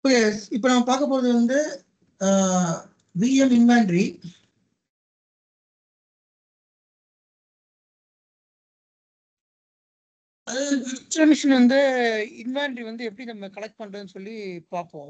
Okay இப்போ நம்ம பார்க்க போறது வந்து விஎம் இன்வென்ட்ரி அது மிஷின் வந்து இன்வென்ட்ரி வந்து எப்படி நம்ம கலெக்ட் பண்றதுன்னு சொல்லி பார்ப்போம்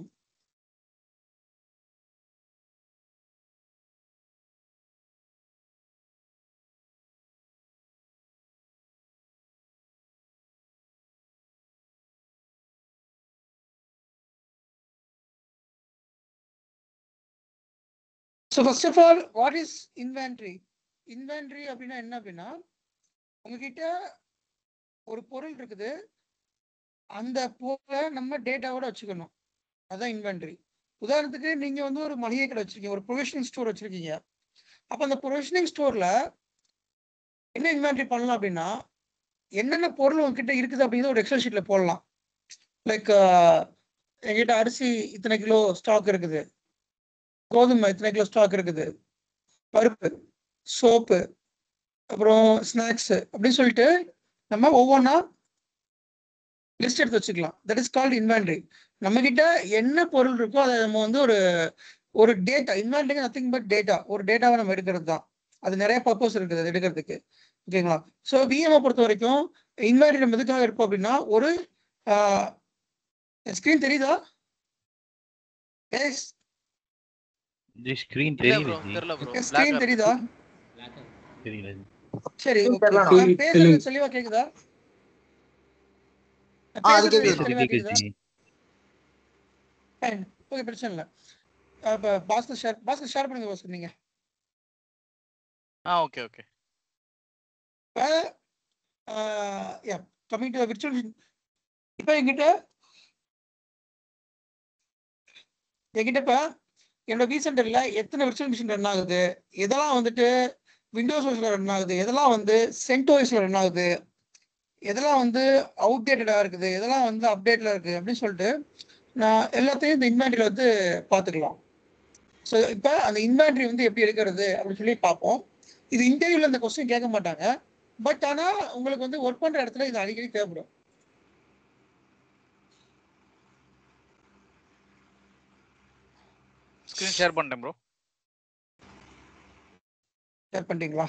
so first of all what is inventory inventory அப்படின்னா என்ன அப்படின்னா உங்ககிட்ட ஒரு பொருள் இருக்குது அந்த பொருளை நம்ம டேட்டாவோட வச்சுக்கணும் அதான் இன்வென்ட்ரி உதாரணத்துக்கு நீங்க வந்து ஒரு மளிகை கடை வச்சிருக்கீங்க ஒரு ப்ரொவிஷனிங் ஸ்டோர் வச்சிருக்கீங்க அப்ப அந்த ப்ரொவிஷனிங் ஸ்டோர்ல என்ன இன்வென்ட்ரி பண்ணலாம் அப்படின்னா என்னென்ன பொருள் உங்ககிட்ட இருக்குது அப்படிங்கிறத ஒரு எக்ஸல் ஷீட்ல போடலாம் லைக் என்கிட்ட அரிசி இத்தனை கிலோ ஸ்டாக் இருக்குது கோதுமை இத்தனை கிலோ ஸ்டாக் இருக்குது பருப்பு சோப்பு அப்புறம் ஸ்நாக்ஸ் அப்படின்னு சொல்லிட்டு நம்ம ஒவ்வொன்றா லிஸ்ட் எடுத்து வச்சுக்கலாம் தட் இஸ் கால்ட் இன்வென்ட்ரி நம்ம கிட்ட என்ன பொருள் இருக்கோ அதை நம்ம வந்து ஒரு ஒரு data inventory nothing but data ஒரு டேட்டாவை நம்ம எடுக்கிறது தான் அது நிறைய பர்பஸ் இருக்குது அது எடுக்கிறதுக்கு ஓகேங்களா ஸோ பிஎம்ஐ பொறுத்த வரைக்கும் இன்வென்ட்ரி நம்ம எதுக்காக இருப்போம் அப்படின்னா ஒரு ஸ்க்ரீன் தெரியுதா எஸ் ஜி ஸ்கிரீன் இல்ல தெரியுது ப்ரோ ஜி தெரியல ப்ரோ ஸ்க்ரீன் தெரியுதா தெரியல ஜி சரி Screen okay. தெரியலண்ணா. நான் பேசுறது தெளிவா கேக்குதா நான் ஆ, அது பேசுறது கேக்குது. தெளிவா கேக்குது கேக்குதா ஜி ஓகே பிரச்சனை இல்லை இப்போ பாஸ்கர் ஷேர் பாஸ்கர் ஷேர் பண்ணுங்க பாஸ்கர் நீங்க ஆ ஓகே ஓகே இப்போ யா கம்மிங் டு விர்ச்சுவல் இப்போ என்கிட்ட என்கிட்ட இப்போ என்னோட வி சென்டர்ல எத்தனை விர்ச்சுவல் மிஷின் ரன் ஆகுது எதெல்லாம் வந்துட்டு விண்டோஸ் ஓஎஸ்ல ரன் ஆகுது எதெல்லாம் வந்து சென்ட் ஓஎஸ்ல ரன் ஆகுது எதெல்லாம் வந்து அவுடேட்டடா இருக்குது எதெல்லாம் வந்து அப்டேட்ல இருக்கு அப்படின்னு சொல்லிட்டு நான் எல்லாத்தையும் இந்த இன்வென்ட்ரியில வந்து பார்த்துக்கலாம் ஸோ இப்போ அந்த இன்வென்ட்ரி வந்து எப்படி எடுக்கிறது அப்படின்னு சொல்லி பார்ப்போம் இது இன்டர்வியூல இந்த கொஸ்டின் கேட்க மாட்டாங்க பட் ஆனா உங்களுக்கு வந்து ஒர்க் பண்ற இடத்துல இது அடிக்கடி தேவைப்படும் ஸ்கிரீன் ஷேர் பண்ணிட்டேன் ப்ரோ ஷேர் பண்ணிட்டீங்களா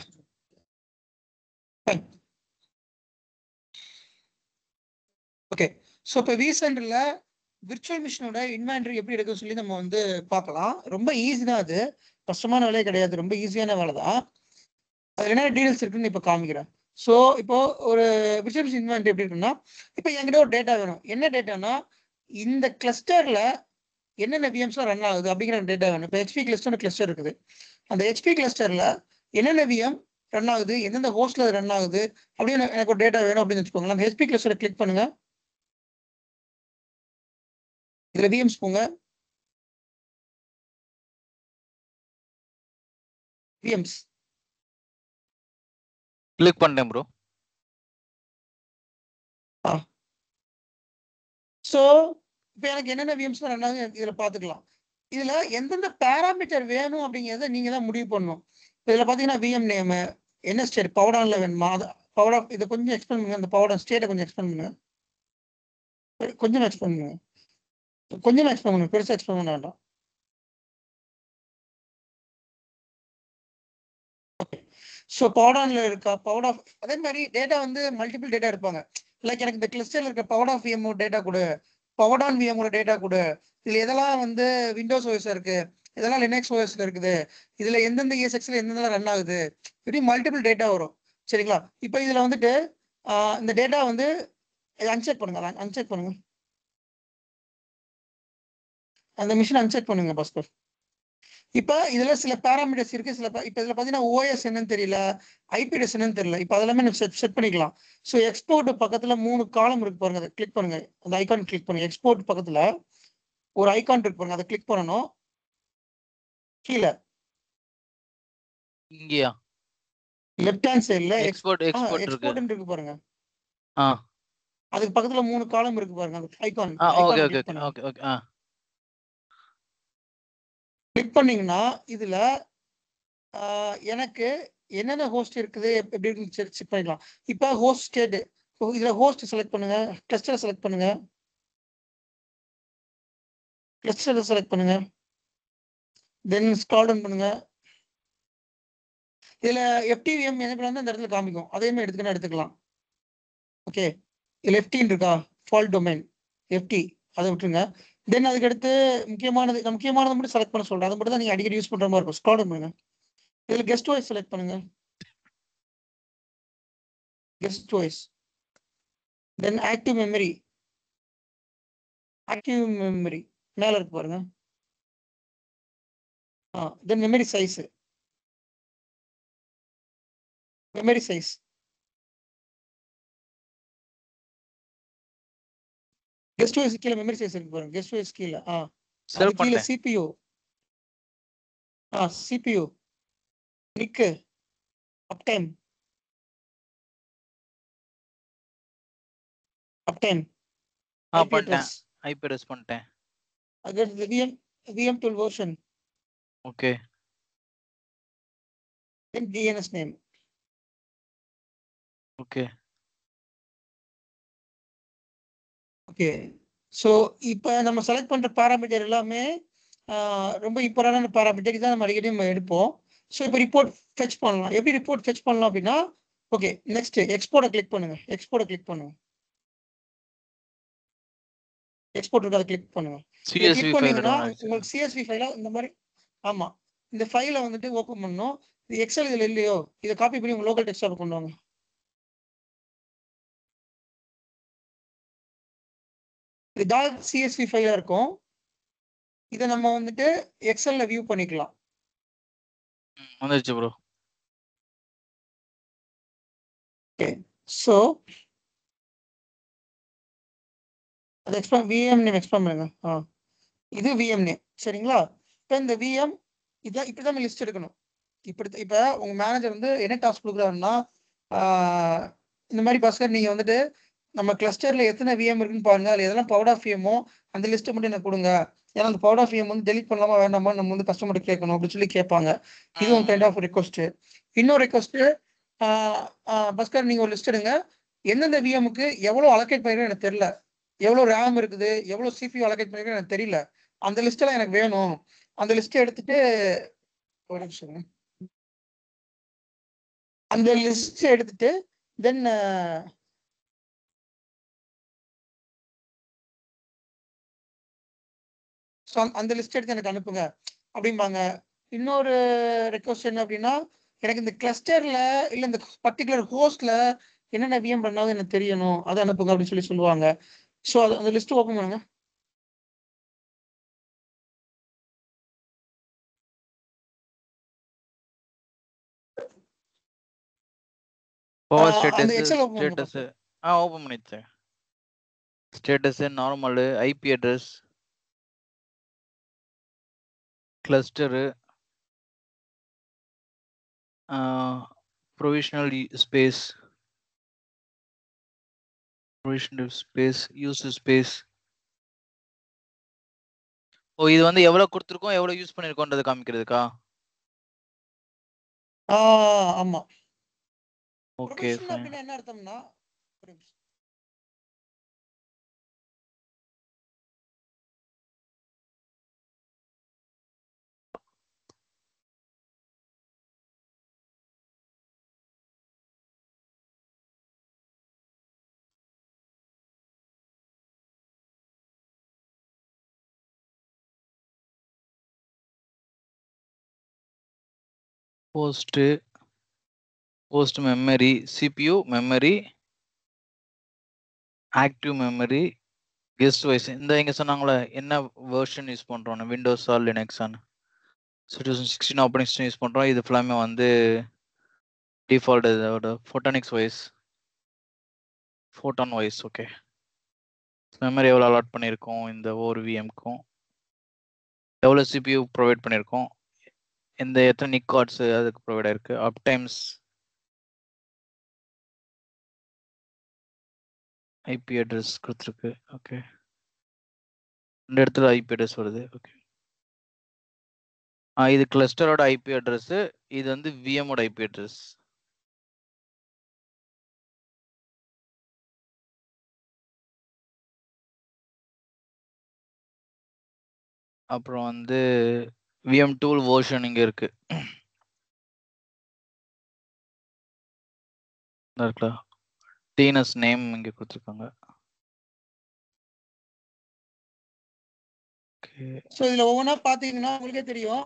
ஓகே ஸோ இப்போ விசென்டரில் விர்ச்சுவல் மிஷினோட இன்வென்ட்ரி எப்படி எடுக்க சொல்லி நம்ம வந்து பார்க்கலாம் ரொம்ப ஈஸி தான் அது கஷ்டமான வேலையே கிடையாது ரொம்ப ஈஸியான வேலை தான் அதில் என்ன டீடைல்ஸ் இருக்குன்னு இப்போ காமிக்கிறேன் ஸோ இப்போ ஒரு விர்ச்சுவல் மிஷின் இன்வென்ட்ரி எப்படி இருக்குன்னா இப்போ என்கிட்ட ஒரு டேட்டா வேணும் என்ன டேட்டானா இந்த கிளஸ்டரில் என்னென்ன விஎம்ஸ்லாம் ரன் ஆகுது அப்படிங்கிற டேட்டா வேணும் இப்போ ஹெச்பி கிளஸ்டர் கிளஸ்டர் இருக்குது அந்த ஹெச்பி கிளஸ்டரில் என்னென்ன விஎம் ரன் ஆகுது எந்தெந்த ஹோஸ்ட்ல ரன் ஆகுது அப்படின்னு எனக்கு ஒரு டேட்டா வேணும் அப்படின்னு வச்சுக்கோங்களேன் அந்த ஹெச்பி கிளஸ்டரை கிளிக் பண்ணுங்க இதுல விஎம்ஸ் போங்க விஎம்ஸ் கிளிக் பண்ணிட்டேன் ப்ரோ ஸோ இப்போ எனக்கு என்னென்ன விஎம்ஸ் ரன் ஆகுது எனக்கு இதுல பார்த்துக்கலாம் இதுல எந்தெந்த பேராமீட்டர் வேணும் அப்படிங்கிறத நீங்க தான் முடிவு பண்ணணும் இதுல பாத்தீங்கன்னா விஎம் நேமு என்ன ஸ்டேட் பவடான்ல வேணுமா அது பவடா இதை கொஞ்சம் எக்ஸ்பிளைன் பண்ணுங்க அந்த பவடான் ஸ்டேட்டை கொஞ்சம் எக்ஸ்பிளைன் பண்ணுங்க கொஞ்சம் எக்ஸ்பிளைன் பண்ணுங்க கொஞ்சம் எக்ஸ்பிளைன் பண்ணுங்க பெருசா எக்ஸ்பிளைன் பண்ண வேண்டாம் ஸோ பவடான்ல இருக்கா பவட் ஆஃப் அதே மாதிரி டேட்டா வந்து மல்டிபிள் டேட்டா இருப்பாங்க லைக் எனக்கு இந்த கிளஸ்டர்ல இருக்க பவட் ஆஃப் விஎம் டேட்டா கொடு பவடான் விஎமோட டேட்டா கொடு இதுல எதெல்லாம் வந்து விண்டோஸ் ஓஎஸ் இருக்கு இதெல்லாம் லினக்ஸ் ஓஎஸ்ல இருக்குது இதுல எந்தெந்த ESXல எந்தெந்த ரன் ஆகுது இப்படி மல்டிபிள் டேட்டா வரும் சரிங்களா இப்போ இதுல வந்துட்டு ஆஹ் இந்த டேட்டா வந்து அன்செக் பண்ணுங்க அன்செக் பண்ணுங்க அந்த மிஷின் அன்செக் பண்ணுங்க பாஸ்கர் இப்போ இதுல சில பேராமீட்டர்ஸ் இருக்கு சில pa- இப்போ இதுல பாத்தீங்கன்னா ஓஎஸ் என்னன்னு தெரியல ஐபிஎஸ் என்னன்னு தெரியல இப்போ அதெல்லாமே நம்ம செட் செட் பண்ணிக்கலாம் ஸோ எக்ஸ்போர்ட் பக்கத்துல மூணு காலம் இருக்கு பாருங்க அதை கிளிக் பண்ணுங்க அந்த ஐகான் கிளிக் பண்ணுங்க எக்ஸ்போர்ட் பக்கத்துல ஒரு ஐகான் இருக்கு பாருங்க அதை கிளிக் பண்ணணும் கீழே இங்கேயா லெஃப்ட் ஹேண்ட் சைடுல எக்ஸ்போர்ட் எக்ஸ்போர்ட் இருக்கு எக்ஸ்போர்ட் இருக்கு பாருங்க ஆ அதுக்கு பக்கத்துல மூணு காலம் இருக்கு பாருங்க அந்த ஐகான் ஆ okay okay okay okay okay ஆ கிளிக் பண்ணீங்கன்னா இதுல ஆஹ், எனக்கு என்னென்ன ஹோஸ்ட் இருக்குது எப்- எப்படி இருக்குன்னு செக் செக் பண்ணிக்கலாம் இப்போ ஹோஸ்ட் ஸ்டேட் இதுல ஹோஸ்ட் செலக்ட் பண்ணுங்க கிளஸ்டர் செலக்ட் பண்ணுங்க கிளஸ்டர் செலக்ட் பண்ணுங்க தென் ஸ்க்ரால் டவுன் பண்ணுங்க இதுல எஃப்டிவிஎம் என்ன பண்ணா அந்த இடத்துல காமிக்கும் அதே மாதிரி எடுத்துக்கணும் எடுத்துக்கலாம் ஓகே இதுல எஃப்டின்னு இருக்கா ஃபால் டொமைன் எஃப்டி அதை விட்டுருங்க தென் அதுக்கு அடுத்து முக்கியமானது நான் முக்கியமானதை மட்டும் செலக்ட் பண்ண சொல்றேன் அதை மட்டும் தான் நீங்க அடிக்கடி யூஸ் பண்ற மாதிரி இருக்கும் ஸ்க்ரால் டவுன் பண்ணுங்க இதுல கெஸ்ட் வாய்ஸ் செலக்ட் பண்ணுங்க guest voice then active memory active memory மேல இருக்கு பாருங்க ஆ then memory size memory size guest wise கீழே மெமரி சைஸ் இருக்கு பாருங்க கெஸ்ட் வைஸ் கீழே ஆ அது செலக்ட் கீழே பண்ணிட்டேன் சிபியூ ஆ CPU NIC uptime uptime ஆ ஐபி பண்ணிட்டேன் அட்ரஸ் ஐபி அட்ரஸ் பண்ணிட்டேன் அது VM VM tool version okay then DNS name okay okay so இப்போ நம்ம செலக்ட் பண்ற பாராமீட்டர் எல்லாமே ஆஹ், ரொம்ப இம்பார்ட்டன்டான பாராமீட்டர் தான் நம்ம அடிக்கடி நம்ம எடுப்போம் ஸோ இப்போ ரிப்போர்ட் ஃபெச் பண்ணலாம் எப்படி ரிப்போர்ட் ஃபெச் பண்ணலாம் அப்படின்னா ஓகே நெக்ஸ்ட் எக்ஸ்போர்ட்டை கிளிக் பண்ணுங்க எக்ஸ்போர்ட்டை கிளிக் பண்ணுங்க எக்ஸ்போர்ட் இருக்கு அதை கிளிக் பண்ணுங்க இதை சிஎஸ்வி கிளிக் ஃபைல் பண்ணீங்கன்னா உங்களுக்கு சிஎஸ்வி ஃபைல இந்த மாதிரி ஆமா இந்த ஃபைலை வந்துட்டு ஓப்பன் பண்ணணும் இது எக்ஸல் இதுல இல்லையோ இதை காப்பி பண்ணி உங்க லோக்கல் டெஸ்க்டாப் கொண்டு வாங்க இது டாட் சிஎஸ்வி ஃபைலா இருக்கும் இதை நம்ம வந்துட்டு எக்ஸல்ல வியூ பண்ணிக்கலாம் வந்துருச்சு ப்ரோ ஸோ அது எக்ஸ்பிளைன் விஎம் நேம் எக்ஸ்பிளைன் பண்ணுங்க ஆ இது விஎம் நேம் சரிங்களா இப்போ இந்த விஎம் இதான் இப்படி தான் லிஸ்ட் எடுக்கணும் இப்படி இப்போ உங்க மேனேஜர் வந்து என்ன டாஸ்க் கொடுக்குறாருன்னா ஆஹ், இந்த மாதிரி பாஸ்கர் நீங்க வந்துட்டு நம்ம கிளஸ்டர்ல எத்தனை விஎம் இருக்குன்னு பாருங்க அதுல எதெல்லாம் பவர் ஆஃப் விஎமோ அந்த லிஸ்ட்டை மட்டும் எனக்கு கொடுங்க ஏன்னா அந்த பவர் ஆஃப் விஎம் வந்து டெலிட் பண்ணலாமா வேண்டாமா நம்ம வந்து கஸ்டமர் கேட்கணும் அப்படின்னு சொல்லி கேட்பாங்க இது ஒரு கைண்ட் ஆஃப் ரெக்வஸ்ட் இன்னொரு ரெக்வஸ்ட் பாஸ்கர் நீங்க ஒரு லிஸ்ட் எடுங்க எந்தெந்த விஎம்க்கு எவ்வளவு அலோகேட் பண்ணிருக்கேன் எனக்கு தெரியல எவ்வளவு ரேம் இருக்குது எவ்வளவு சிபியூ அலோகேட் பண்ணிருக்கேன் எனக்கு தெரியல அந்த லிஸ்ட் எல்லாம் எனக்கு வேணும் அந்த லிஸ்ட் எடுத்துட்டு ஒரு நிமிஷம் இருங்க. அந்த லிஸ்ட் எடுத்துட்டு தென் அந்த லிஸ்ட் எடுத்து எனக்கு அனுப்புங்க அப்படிம்பாங்க இன்னொரு ரெக்வஸ்ட் என்ன அப்படின்னா எனக்கு இந்த கிளஸ்டர்ல இல்ல இந்த பர்டிகுலர் ஹோஸ்ட்ல என்னென்ன விஎம் பண்ணாலும் எனக்கு தெரியணும் அதை அனுப்புங்க அப்படின்னு சொல்லி சொல்லுவாங்க ஸோ அது அந்த லிஸ்ட் ஓப்பன் பண்ணுங்க பவர் ஆ, அந்த ஸ்டேட்டஸ் Excel open பண்ணுங்க ஸ்டேட்டஸ் ஆ ஓபன் பண்ணிட்டேன் status normal IP address cluster provisional space provisional space use space ஓ இது வந்து எவ்வளவு கொடுத்துருக்கோம் எவ்வளவு யூஸ் பண்ணிருக்கோன்றது காமிக்கிறதுக்கா ஆ ஆமா ஓகே Provision அப்படின்னா என்ன அர்த்தம்னா ஒரு நிமிஷம். Post post memory CPU memory active memory guest wise இந்த இங்க சொன்னாங்களே என்ன வெர்ஷன் யூஸ் பண்றோம் விண்டோஸ் ஆர் லினக்ஸான்னு two thousand sixteen operating system use பண்றோம் இது ஃபுல்லாமே வந்து டிஃபால்ட் இதோட photonics wise photon wise okay memory எவ்வளோ அலாட் பண்ணியிருக்கோம் இந்த ஒவ்வொரு விஎம்க்கும் எவ்வளோ சிபியூ ப்ரொவைட் பண்ணியிருக்கோம் இந்த எத்தனை நிக் கார்ட்ஸ் அதுக்கு ப்ரொவைட் ஆயிருக்கு அப் டைம்ஸ் ஐபி அட்ரஸ் கொடுத்துருக்கு ஓகே இந்த இடத்துல ஐபி அட்ரஸ் வருது ஓகே ஆ இது கிளஸ்டரோட ஐபி அட்ரஸ் இது வந்து விஎம்மோட ஐபி அட்ரஸ் அப்புறம் வந்து விஎம் டூல் வேர்ஷன் இங்க இருக்கு இதா இருக்குல்ல டிஎன்எஸ் நேம் இங்க கொடுத்துருக்காங்க ஓகே ஸோ இதுல ஒவ்வொன்றா பார்த்தீங்கன்னா உங்களுக்கே தெரியும்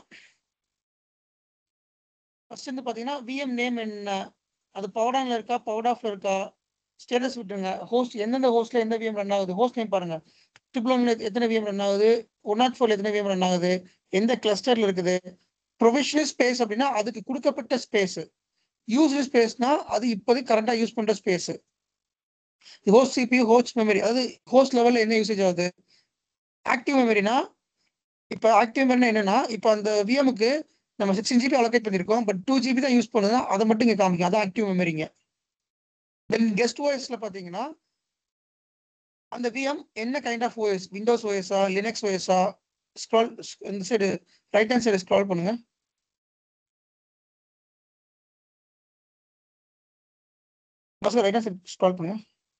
ஃபர்ஸ்ட் வந்து பார்த்தீங்கன்னா விஎம் நேம் என்ன அது பவர்டான்ல இருக்கா பவர் ஆஃப்ல இருக்கா ஸ்டேட்டஸ் விட்டுருங்க ஹோஸ்ட் எந்தெந்த ஹோஸ்ட்ல எந்த விஎம் ரன் ஆகுது ஹோஸ்ட் நேம் பாருங்க ட்ரிபிள் ஒன்ல எத்தனை விஎம் ரன் ஆகுது ஒன் நாட் ஃபோர்ல எத்தனை விஎம் ரன் ஆகுது எந்த கிளஸ்டர்ல இருக்குது ப்ரொஃபஷனல் ஸ்பேஸ் அப்படின்னா அதுக்கு கொடுக்கப்பட்ட ஸ்பேஸ் யூஸ்டு ஸ்பேஸ்னா அது இப்போதைக்கு கரண்டா யூஸ் பண்ற space host CPU host memory அதாவது ஹோஸ்ட் லெவல்ல என்ன யூசேஜ் ஆகுது ஆக்டிவ் மெமரினா இப்போ ஆக்டிவ் மெமரி என்னன்னா இப்போ அந்த விஎம்க்கு நம்ம சிக்ஸ்டீன் ஜிபி அலோகேட் பண்ணியிருக்கோம் பட் டூ ஜிபி தான் யூஸ் பண்ணுதா அதை மட்டும் இங்கே காமிக்கும் அதான் ஆக்டிவ் மெமரிங்க தென் கெஸ்ட் ஓஎஸ்ல பார்த்தீங்கன்னா அந்த விஎம் என்ன கைண்ட் ஆஃப் ஓஎஸ் விண்டோஸ் ஓஎஸ்ஆ லினக்ஸ் ஓஎஸ்ஆ ஸ்க்ரால் இந்த side right hand side scroll பண்ணுங்க பஸ் ரைட் ஹேண்ட் சைடு ஸ்க்ரால் பண்ணுங்க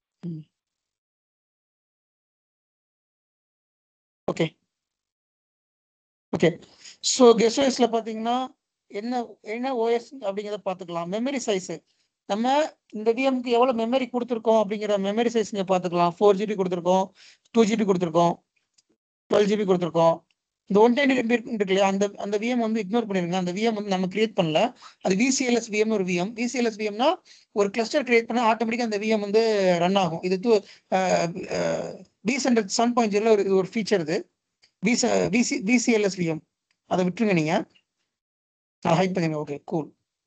ஓகே ஓகே ஸோ கெஸ்ட் ஓஎஸ்ல பார்த்தீங்கன்னா என்ன என்ன ஓஎஸ் அப்படிங்கிறத பார்த்துக்கலாம் மெமரி சைஸ் நம்ம இந்த விஎம்க்கு எவ்வளோ மெமரி கொடுத்துருக்கோம் அப்படிங்கிற மெமரி சைஸ் இங்கே பார்த்துக்கலாம் ஃபோர் ஜிபி கொடுத்துருக்கோம் டூ ஜிபி கொடுத்துருக்கோம் டுவெல் ஜிபி கொடுத்துருக்கோம் இந்த ஒன் டுவெண்ட்டி எம்பி இருக்கு இல்லையா அந்த அந்த விஎம் வந்து இக்னோர் பண்ணிருங்க அந்த விஎம் வந்து நம்ம கிரியேட் பண்ணல அது விசிஎல்எஸ் விஎம் ஒரு விஎம் விசிஎல்எஸ் விஎம்னா ஒரு கிளஸ்டர் கிரியேட் பண்ணா ஆட்டோமேட்டிக்கா அந்த விஎம் வந்து ரன் ஆகும் இது டீசென்டர் செவன் பாயிண்ட் ஜீரோ ஒரு ஒரு ஃபீச்சர் இது விசி விசிஎல்எஸ் விஎம் அதை விட்டுருங்க நீங்க ஹைட் பண்ணுங்க okay cool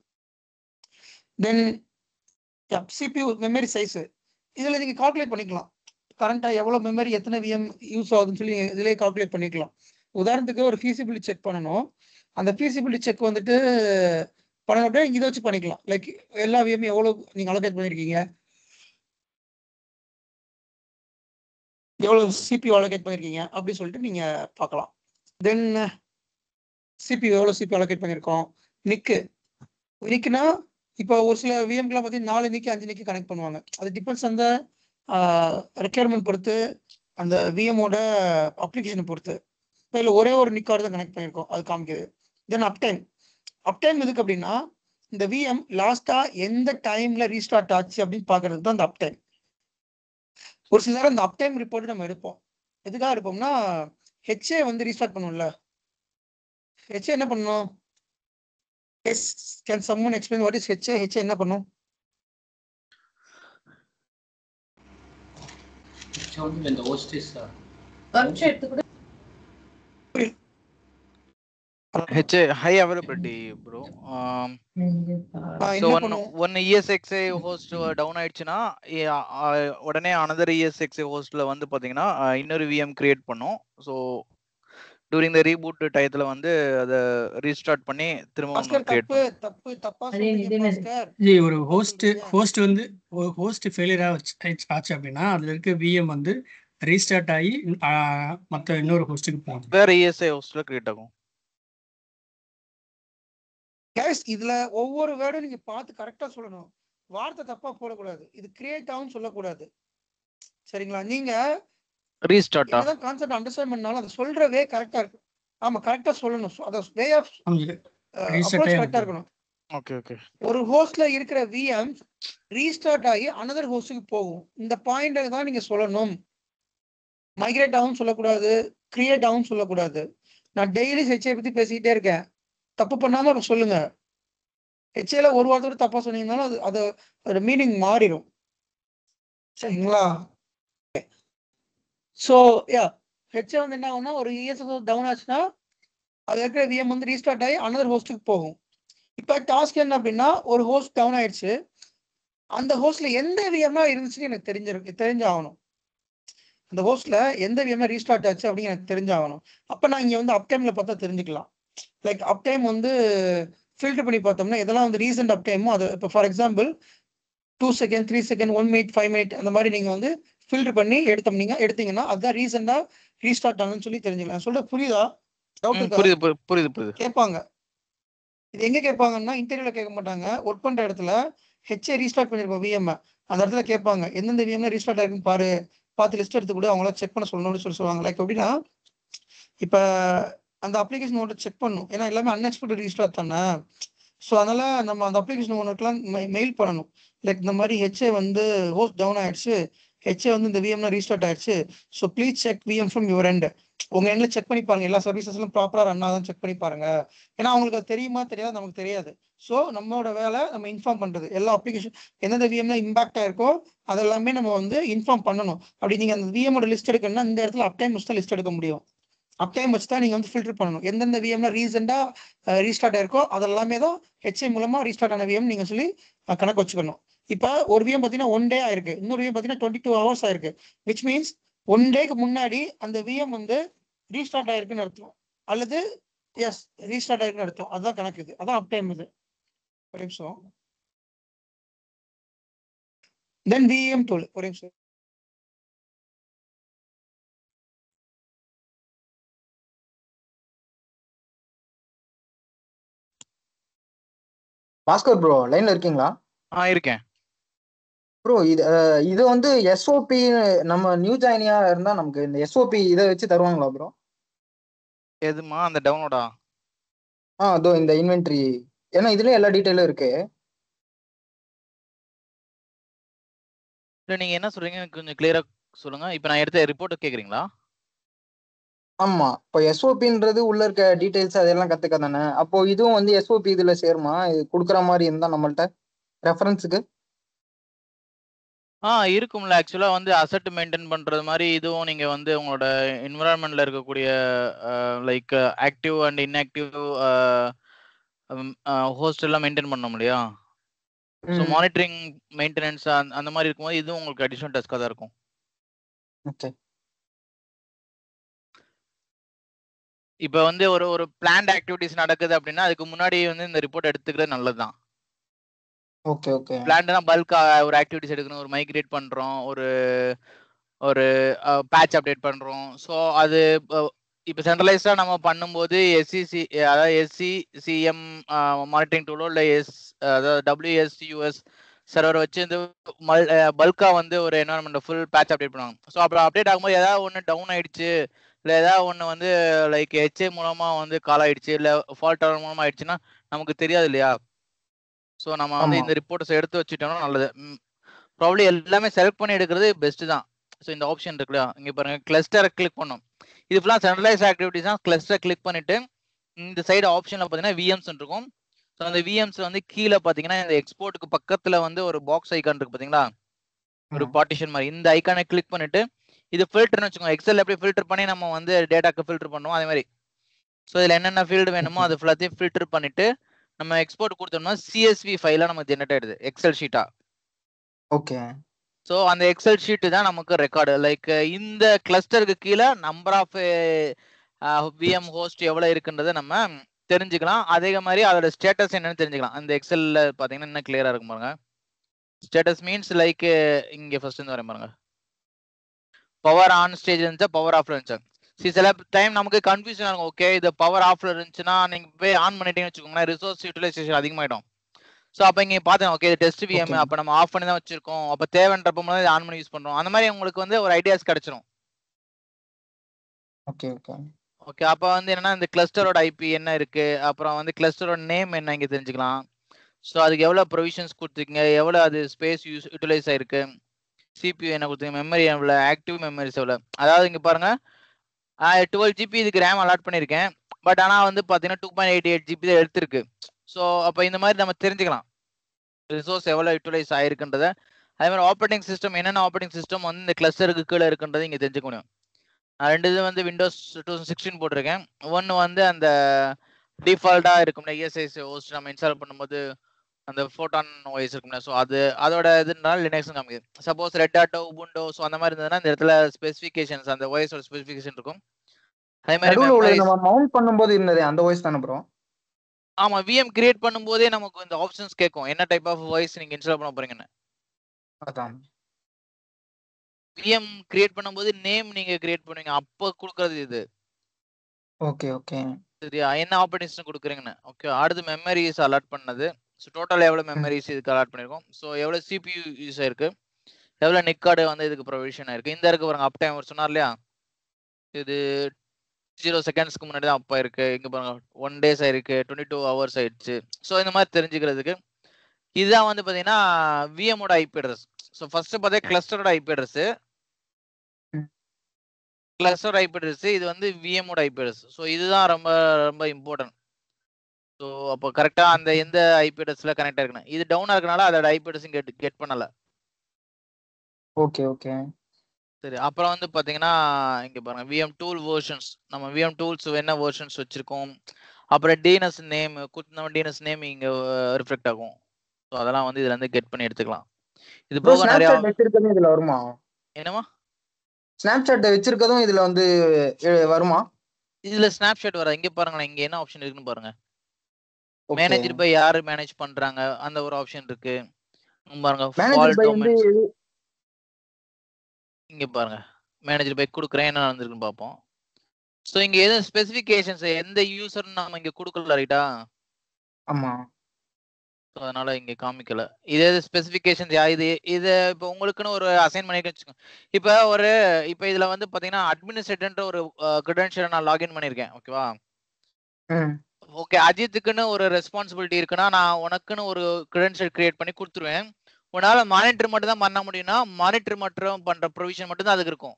then CPU memory size இதில் நீங்கள் கால்குலேட் பண்ணிக்கலாம் கரண்ட்டாக எவ்வளோ மெமரி எத்தனை விஎம் யூஸ் ஆகுதுன்னு சொல்லி இதிலே கால்குலேட் பண்ணிக்கலாம் உதாரணத்துக்கு ஒரு ஃபீசிபிலிட்டி செக் பண்ணணும் அந்த ஃபீசிபிலிட்டி செக் வந்துட்டு பண்ணணும் அப்படியே இதை வச்சு பண்ணிக்கலாம் லைக் எல்லா விஎம் எவ்வளோ நீங்கள் அலோகேட் பண்ணியிருக்கீங்க எவ்வளோ சிபியூ அலோகேட் பண்ணியிருக்கீங்க அப்படின்னு சொல்லிட்டு நீங்கள் பார்க்கலாம் தென் சிபியூ எவ்வளோ சிபியூ அலோகேட் பண்ணியிருக்கோம் நிக்கு நிக்குனா இப்போ ஒரு சில விஎம்க்குலாம் பார்த்தீங்கன்னா நாலு நிக்கி அஞ்சு நிக்கி கனெக்ட் பண்ணுவாங்க அது டிபெண்ட்ஸ் அந்த ரெக்யர்மெண்ட் பொறுத்து அந்த விஎமோட அப்ளிகேஷனை பொறுத்து இப்போ இதில் ஒரே ஒரு நிக்கார்டு தான் கனெக்ட் பண்ணியிருக்கோம் அது காமிக்குது தென் அப்டைம் அப்டைம் எதுக்கு அப்படின்னா இந்த விஎம் லாஸ்டா எந்த டைம்ல ரீஸ்டார்ட் ஆச்சு அப்படின்னு பார்க்கறது தான் இந்த அப்டைம் ஒரு சில நேரம் இந்த அப்டைம் ரிப்போர்ட் நம்ம எடுப்போம் எதுக்காக எடுப்போம்னா ஹெச்ஏ வந்து ரீஸ்டார்ட் பண்ணும்ல ஹெச்ஏ என்ன பண்ணணும் yes can someone explain what is HA HA என்ன பண்ணும் So only when the host is uh, permission எடுத்து கூட ஹெச் ஹை அவைலபிலிட்டி ப்ரோ ஆஹ் ஸோ என்ன ஒன் பண்ணும் ஒன் இஎஸ்எக்ஸ்ஐ ஹோஸ்ட் டவுன் ஆயிடுச்சுன்னா ஏ- ஆ- உடனே அனதர் இஎஸ்எக்ஸ்ஐ ஹோஸ்ட்ல வந்து பாத்தீங்கன்னா ஆ, இன்னொரு விஎம் கிரியேட் பண்ணும் ஸோ டூரிங் த ரீபூட் டயத்துல வந்து அதை ரீஸ்டார்ட் பண்ணி திரும்ப பாஸ்கர் கிரியேட் தப்பு தப்பு தப்பா அதே சொல்றீங்க இது என்னது? பாஸ்கர் ஜி ஒரு ஹோஸ்ட் சொல்றீங்க. ஹோஸ்ட் வந்து ஒரு ஹோஸ்ட் ஃபெயிலியர் ஆச்சு அப்படின்னா அதுல இருக்க விஎம் வந்து ரீஸ்டார்ட் ஆகி ஆஹ், மத்த இன்னொரு ஹோஸ்ட்டுக்கு போகும் வேற இஎஸ்ஐ ஹோஸ்ட்ல கிரியேட் ஆகும் கைஸ் இதுல ஒவ்வொரு வேர்டும் நீங்க பார்த்து கரெக்டா சொல்லணும் வார்த்தை தப்பா போடக்கூடாது இது கிரியேட் ஆகும் சொல்லக்கூடாது சரிங்களா நீங்க ரீஸ்டார்ட்டா என்னதான் கான்செப்ட் அண்டர்ஸ்டாண்ட் பண்ணாலும் அதை சொல்ற வே கரெக்டா இருக்கு ஆமா கரெக்டா சொல்லணும் So, அத வே ஆஃப் புரிஞ்சுது Reset அப்ரோச் ஆகி கரெக்டா இருக்கும். இருக்கணும் ஓகே ஓகே ஒரு ஹோஸ்ட்ல இருக்கிற விஎம் ரீஸ்டார்ட் ஆகி அனதர் ஹோஸ்டுக்கு போகும் இந்த பாயிண்ட் தான் நீங்க சொல்லணும் மைக்ரேட் ஆகும் சொல்லக்கூடாது கிரியேட் ஆகும் சொல்லக்கூடாது நான் டெய்லி ஹெச்ஏ பத்தி பேசிக்கிட்டே இருக்கேன் தப்பு பண்ணாம அப்ப சொல்லுங்க ஹெச்ஏல ஒரு வாரத்தோட தப்பா சொன்னீங்கன்னாலும் அது அது அதோட மீனிங் மாறிடும் சரிங்களா ஸோ யா ஹெச்ஏ வந்து என்ன ஆகும்னா ஒரு இஎஸ் டவுன் ஆச்சுன்னா அது இருக்கிற விஎம் வந்து ரீஸ்டார்ட் ஆகி அனதர் ஹோஸ்ட்டுக்கு போகும் இப்போ டாஸ்க் என்ன அப்படின்னா ஒரு ஹோஸ்ட் டவுன் ஆயிடுச்சு அந்த ஹோஸ்ட்ல எந்த விஎம்னா இருந்துச்சுன்னு எனக்கு தெரிஞ்சிருக்கு தெரிஞ்சாகணும் அந்த ஹோஸ்ட்ல எந்த விஎம்னா ரீஸ்டார்ட் ஆச்சு அப்படின்னு எனக்கு தெரிஞ்சாகணும் அப்போ நான் இங்க வந்து அப்டைம்ல பார்த்தா தெரிஞ்சுக்கலாம் லைக் அப்டைம் வந்து ஃபில்டர் பண்ணி பார்த்தோம்னா இதெல்லாம் வந்து ரீசெண்ட் அப்டைமோ அது இப்போ for example two second three second one minute five minute அந்த மாதிரி நீங்க வந்து ஃபில்டர் பண்ணி எடுத்தோம்னீங்க எடுத்தீங்கன்னா அதுதான் ரீசெண்டா ரீஸ்டார்ட் ஆகுதுன்னு சொல்லி தெரிஞ்சுக்கலாம் சொல்ற புரியுதா டவுட் இருக்கா புரியுது புரி- புரியுது புரியுது கேட்பாங்க இது எங்க கேட்பாங்கன்னா இன்டர்வியூல கேட்க மாட்டாங்க ஒர்க் பண்ற இடத்துல ஹெச்ஏ ரீஸ்டார்ட் பண்ணிருப்போம் விஎம் அந்த இடத்துல கேட்பாங்க எந்தெந்த விஎம்ல ரீஸ்டார்ட் ஆயிருக்குன்னு பாரு பார்த்து லிஸ்ட் எடுத்து கூட அவங்கள செக் பண்ண சொல்லணும்னு சொல்லி சொல்லுவாங்க லைக் எப்படின்னா இப்போ அந்த அப்ளிகேஷன் ஒன்று செக் பண்ணும் ஏன்னா எல்லாமே அன்எக்ஸ்பெக்டட் ரீஸ்டார்ட் தானே ஸோ அதனால நம்ம அந்த அப்ளிகேஷன் ஒன்றுக்கெல்லாம் மெயில் பண்ணணும் லைக் இந்த மாதிரி ஹெச்ஏ வந்து ஹோஸ்ட் டவுன் ஆயிடுச்சு ஹெச்ஏ வந்து இந்த விஎம்ல ரீஸ்டார்ட் ஆயிடுச்சு so please check VM from your end உங்க எண்ட்ல செக் பண்ணி பாருங்க எல்லா சர்வீசஸ்லாம் ப்ராப்பரா ரன் ஆகுதுன்னு செக் பண்ணி பாருங்க ஏன்னா அவங்களுக்கு அது தெரியுமா தெரியாது நமக்கு தெரியாது ஸோ நம்மளோட வேலை நம்ம இன்ஃபார்ம் பண்றது எல்லா அப்ளிகேஷன் எந்தெந்த விஎம்ல இம்பாக்ட் ஆயிருக்கோ அதெல்லாமே நம்ம வந்து இன்ஃபார்ம் பண்ணணும் அப்படி நீங்க அந்த விஎமோட லிஸ்ட் எடுக்கணும்னா இந்த இடத்துல அப்டைம் வச்சு தான் லிஸ்ட் எடுக்க முடியும் அப்டைம் வச்சு தான் நீங்க வந்து ஃபில்டர் பண்ணணும் எந்தெந்த விஎம்ல ரீசெண்டா ரீஸ்டார்ட் ஆயிருக்கோ அதெல்லாமே தான் ஹெச்ஐ மூலமா ரீஸ்டார்ட் ஆன விஎம் நீங்க சொல்லி அஹ், கணக்கு வச்சுக்கணும் இப்போ ஒரு விஎம் பார்த்தீங்கன்னா ஒன் டே ஆயிருக்கு இன்னொரு விஎம் பார்த்தீங்கன்னா டுவெண்ட்டி டூ ஹவர்ஸ் ஆயிருக்கு விச் மீன்ஸ் ஒன் டேக்கு முன்னாடி அந்த விஎம் வந்து ரீஸ்டார்ட் ஆயிருக்குன்னு அர்த்தம் அல்லது எஸ் ரீஸ்டார்ட் ஆயிருக்குன்னு அர்த்தம் அதுதான் கணக்கு இது அதான் அப் டைம் இது ஒரு நிமிஷம் தென் விஎம் டூல் ஒரு நிமிஷம் பாஸ்கர் ப்ரோ லைன்ல இருக்கீங்களா ஆ இருக்கேன் ப்ரோ இது அஹ், இது வந்து எஸ்ஓபி நம்ம நியூ ஜாயினியா இருந்தா நமக்கு இந்த எஸ்ஓபி இதை வச்சு தருவாங்களா ப்ரோ எதுமா அந்த டவுன்லோடா ஆ அதோ இந்த இன்வென்ட்ரி ஏன்னா இதுலயும் எல்லா டீட்டெயிலும் இருக்கு இல்லை நீங்கள் என்ன சொல்கிறீங்க எனக்கு கொஞ்சம் கிளியராக சொல்லுங்கள் இப்போ நான் எடுத்த ரிப்போர்ட்டை கேட்குறீங்களா ஆமா இப்போ எஸ்ஓபின்றது உள்ள இருக்க டீடைல்ஸ் அதெல்லாம் கத்துக்க தானே அப்போ இதுவும் வந்து எஸ்ஓபி இதுல சேருமா இது கொடுக்குற மாதிரி இருந்தா நம்மள்ட்ட ரெஃபரன்ஸுக்கு ஆ இருக்கும்ல ஆக்சுவலாக வந்து அசட் மெயின்டைன் பண்ணுறது மாதிரி இதுவும் நீங்கள் வந்து உங்களோட என்விரான்மெண்ட்டில் இருக்கக்கூடிய like active and inactive host எல்லாம் மெயின்டைன் பண்ண இல்லையா ஸோ மானிட்டரிங் மெயின்டெனன்ஸ் அந்த மாதிரி இருக்கும்போது இதுவும் உங்களுக்கு அடிஷனல் டஸ்க்காக தான் இருக்கும் ஓகே இப்போ வந்து ஒரு ஒரு பிளான்ட் ஆக்டிவிட்டிஸ் நடக்குது அப்படின்னா அதுக்கு முன்னாடி வந்து இந்த ரிப்போர்ட் எடுத்துக்கிறது நல்லது தான் ஓகே ஓகே பிளான்ட்னா பல்கா ஒரு ஆக்டிவிட்டிஸ் எடுக்கணும் ஒரு மைக்ரேட் பண்றோம் ஒரு ஒரு பேட்ச் அப்டேட் பண்றோம் ஸோ அது இப்போ சென்ட்ரலைஸ்டா நம்ம பண்ணும்போது எஸ்சிசி அதாவது எஸ்சி சிஎம் மானிட்டரிங் டூலோ இல்லை எஸ் அதாவது டபிள்யூஎஸ்யூஎஸ் சர்வர் வச்சு இந்த மல் பல்கா வந்து ஒரு என்வரன்மெண்ட் ஃபுல் பேட்ச் அப்டேட் பண்ணுவாங்க ஸோ அப்புறம் அப்டேட் ஆகும்போது ஏதாவது ஒன்று டவுன் ஆயிடுச்சு இல்லை ஏதாவது ஒன்று வந்து லைக் ஹெச்ஏ மூலமா வந்து கால் ஆயிடுச்சு இல்லை ஃபால்ட் அவர் மூலமா ஆயிடுச்சுன்னா நமக்கு தெரியாது இல்லையா ஸோ நம்ம வந்து ஆமா. இந்த ரிப்போர்ட்ஸ் எடுத்து வச்சுட்டோம்னா நல்லது ப்ராப்ளி எல்லாமே செலக்ட் பண்ணி எடுக்கிறது பெஸ்ட் தான் ஸோ இந்த ஆப்ஷன் இருக்கு இல்லையா இங்கே பாருங்க கிளஸ்டரை கிளிக் பண்ணும் இது ஃபுல்லாக சென்ட்ரலைஸ் ஆக்டிவிட்டிஸ் தான் கிளஸ்டர் கிளிக் பண்ணிட்டு இந்த சைடு ஆப்ஷனில் பார்த்தீங்கன்னா விஎம்ஸ் இருக்கும் ஸோ அந்த விஎம்ஸ் வந்து கீழே பார்த்தீங்கன்னா இந்த எக்ஸ்போர்ட்டுக்கு பக்கத்தில் வந்து ஒரு பாக்ஸ் ஐக்கான் இருக்கு பார்த்தீங்களா ஒரு ம். பார்ட்டிஷன் மாதிரி இந்த ஐக்கானை கிளிக் பண்ணிட்டு இது ஃபில்டர்னு வச்சுக்கோங்க எக்ஸல் எப்படி ஃபில்டர் பண்ணி நம்ம வந்து டேட்டாக்கு ஃபில்டர் பண்ணுவோம் அதே மாதிரி ஸோ இதில் என்னென்ன ஃபீல்டு வேணுமோ அது ஃபுல்லாத்தையும் ஃபில்டர் பண்ணிட்டு நம்ம எக்ஸ்போர்ட் கொடுத்தோம்னா சிஎஸ்வி ஃபைலாக நமக்கு ஜெனரேட் ஆயிடுது எக்ஸல் ஷீட்டா ஓகே ஸோ அந்த எக்ஸல் ஷீட்டு தான் நமக்கு ரெக்கார்டு லைக் இந்த கிளஸ்டருக்கு கீழே நம்பர் ஆஃப் விஎம் ஹோஸ்ட் எவ்வளோ இருக்குன்றதை நம்ம தெரிஞ்சுக்கலாம் அதே மாதிரி அதோட ஸ்டேட்டஸ் என்னன்னு தெரிஞ்சுக்கலாம் அந்த எக்ஸல்ல பார்த்தீங்கன்னா இன்னும் கிளியராக இருக்கும் பாருங்க ஸ்டேட்டஸ் மீன்ஸ் லைக் இங்கே ஃபர்ஸ்ட் இருந்து வரேன் பாருங்க பவர் ஆன் ஸ்டேஜ் இருந்துச்சா பவர் ஆஃப்ல இருந்துச்சா சி சில டைம் நமக்கு கன்ஃபியூஷன் இருக்கும் ஓகே இது பவர் ஆஃப்ல இருந்துச்சுன்னா நீங்க போய் ஆன் பண்ணிட்டீங்கன்னு வச்சுக்கோங்களேன் ரிசோர்ஸ் யூட்டிலைசேஷன் அதிகமாயிடும் ஸோ அப்போ இங்கே பார்த்தேன் ஓகே இது டெஸ்ட் விஎம் Okay. அப்போ நம்ம ஆஃப் பண்ணி தான் வச்சிருக்கோம் அப்போ தேவைன்றப்போ மட்டும் இதை ஆன் பண்ணி யூஸ் பண்றோம் அந்த மாதிரி உங்களுக்கு வந்து ஒரு ஐடியாஸ் கிடைச்சிரும் ஓகே ஓகே ஓகே அப்போ வந்து என்னன்னா இந்த கிளஸ்டரோட ஐபி என்ன இருக்கு அப்புறம் வந்து கிளஸ்டரோட நேம் என்ன இங்கே தெரிஞ்சுக்கலாம் ஸோ அதுக்கு எவ்வளோ ப்ரொவிஷன்ஸ் கொடுத்துருக்கீங்க எவ்வளோ அது ஸ்பேஸ் யூஸ் யூட்டிலைஸ் ஆயிருக்கு சிபியூ என்ன கொடுத்துருங்க மெமரி எவ்வளோ ஆக்டிவ் மெமரிஸ் எவ்வளோ அதாவது இங்கே பாருங்க டுவெல் ஜிபி இதுக்கு ரேம் அலாட் பண்ணியிருக்கேன் பட் ஆனால் வந்து பார்த்தீங்கன்னா two point eighty eight GB தான் எடுத்திருக்கு ஸோ அப்போ இந்த மாதிரி நம்ம தெரிஞ்சுக்கலாம் ரிசோர்ஸ் எவ்வளோ யூட்டிலைஸ் ஆயிருக்குன்றத அதே மாதிரி ஆப்ரேட்டிங் சிஸ்டம் என்னென்ன ஆப்ரேட்டிங் சிஸ்டம் வந்து இந்த கிளஸ்டருக்கு கீழே இருக்குன்றதை இங்கே தெரிஞ்சுக்க முடியும் நான் ரெண்டு இது வந்து விண்டோஸ் டூ தௌசண்ட் சிக்ஸ்டீன் போட்டிருக்கேன் ஒன்று வந்து அந்த டிஃபால்ட்டாக இருக்கும்ல இஎஸ்ஐஸ் ஹோஸ்ட் நம்ம இன்ஸ்டால் பண்ணும்போது அந்த ஃபோட்டான் வாய்ஸ் இருக்கும்ல ஸோ அது அதோட இதுனால லினக்ஸ் காமிக்குது suppose Red auto Ubuntu so அந்த மாதிரி இருந்ததுன்னா இந்த இடத்துல ஸ்பெசிஃபிகேஷன்ஸ் அந்த வாய்ஸோட ஸ்பெசிஃபிகேஷன் இருக்கும் அதே மாதிரி நடுவுல உள்ள memories- நம்ம மவுண்ட் பண்ணும்போது இருந்தது அந்த வாய்ஸ் தானே ப்ரோ ஆமா விஎம் கிரியேட் பண்ணும்போதே நமக்கு இந்த ஆப்ஷன்ஸ் கேட்கும் என்ன டைப் ஆஃப் வாய்ஸ் நீங்க இன்ஸ்டால் பண்ண போறீங்கன்னு அதான் விஎம் கிரியேட் பண்ணும்போது நேம் நீங்க கிரியேட் பண்ணுவீங்க அப்போ கொடுக்கறது இது ஓகே ஓகே சரியா என்ன ஆப்ரேட்டிங் கொடுக்குறீங்கன்னு ஓகே அடுத்து மெமரிஸ் அலாட் பண்ணது ஸோ டோட்டல் எவ்வளோ மெமரிஸ் இதுக்கு அலாட் பண்ணியிருக்கோம் ஸோ எவ்வளோ சிபியூ யூஸ் ஆயிருக்கு எவ்வளோ நிக் கார்டு வந்து இதுக்கு ப்ரொவிஷன் ஆயிருக்கு இந்த இருக்கு பாருங்க அப் டைம் அவர் சொன்னார் இல்லையா இது ஜீரோ செகண்ட்ஸ்க்கு முன்னாடி தான் அப்போ இருக்கு இங்க பாருங்க ஒன் டேஸ் ஆயிருக்கு டுவெண்ட்டி டூ ஹவர்ஸ் ஆயிடுச்சு ஸோ இந்த மாதிரி தெரிஞ்சுக்கிறதுக்கு இதுதான் வந்து பாத்தீங்கன்னா விஎமோட ஐபி அட்ரஸ் ஸோ ஃபர்ஸ்ட் பார்த்தா கிளஸ்டரோட ஐபி அட்ரஸ் ம். கிளஸ்டர் ஐபி அட்ரஸ் இது வந்து விஎமோட ஐபி அட்ரஸ் ஸோ இதுதான் ரொம்ப ரொம்ப இம்பார்ட்டன்ட் ஸோ அப்போ கரெக்டா அந்த எந்த ஐபி அட்ரஸ்ல கனெக்ட் இருக்கணும் இது டவுனா இருக்கனால அதோட ஐபி அட்ரஸ் கெட் கெட் பண்ணல ஓகே ஓகே சரி அப்புறம் வந்து பாத்தீங்கன்னா இங்க பாருங்க விஎம் டூல் வெர்ஷன்ஸ் நம்ம விஎம் டூல்ஸ் என்ன வெர்ஷன்ஸ் வச்சிருக்கோம் அப்புறம் டிஎன்எஸ் நேம் நம்ம டிஎன்எஸ் நேம் இங்க ரிஃப்ளெக்ட் ஆகும் ஸோ அதெல்லாம் வந்து இதுல இருந்து கெட் பண்ணி எடுத்துக்கலாம் இது ப்ரோ போக நிறைய ஸ்னாப்சாட் வச்சிருக்கதும் இதுல வருமா என்னமா ஸ்னாப்சாட் வச்சிருக்கதும் இதுல வந்து எ- வருமா இதுல ஸ்னாப்ஷாட் வர இங்க பாருங்களேன் இங்க என்ன ஆப்ஷன் இருக்குன்னு பாருங்க Okay. மேனேஜர் பை யாரு மேனேஜ் பண்றாங்க அந்த ஒரு ஆப்ஷன் இருக்கு இங்க பாருங்க மேனேஜர் ஃபால் பை வந்து டொமைன்ஸ் இங்க பாருங்க மேனேஜர் பை கொடுக்குறேன் என்ன நடந்திருக்குன்னு பார்ப்போம் ஸோ இங்க எதுவும் ஸ்பெசிஃபிகேஷன்ஸ் எந்த யூசர்னு நம்ம இங்க கொடுக்கல ரைட்டா ஆமா ஸோ அதனால இங்க காமிக்கல இதே ஸ்பெசிஃபிகேஷன்ஸ் யா இது இது இப்போ உங்களுக்குன்னு ஒரு அசைன் பண்ணிட்டு வச்சுக்கோங்க இப்போ ஒரு இப்போ இதுல வந்து பாத்தீங்கன்னா அட்மினிஸ்ட்ரேட்டர்ன்ற ஒரு கிரெடென்ஷியல் நான் லாகின் பண்ணியிருக்கேன் ஓகேவா ம் ஓகே அஜித்துக்குன்னு ஒரு ரெஸ்பான்சிபிலிட்டி இருக்குன்னா நான் உனக்குன்னு ஒரு கிரெடென்ஷியல் கிரியேட் பண்ணி கொடுத்துருவேன் உன்னால மானிட்டர் மட்டும் தான் பண்ண முடியும்னா மானிட்டர் மட்டும் பண்ற ப்ரொவிஷன் மட்டும் தான் அதுக்கு இருக்கும்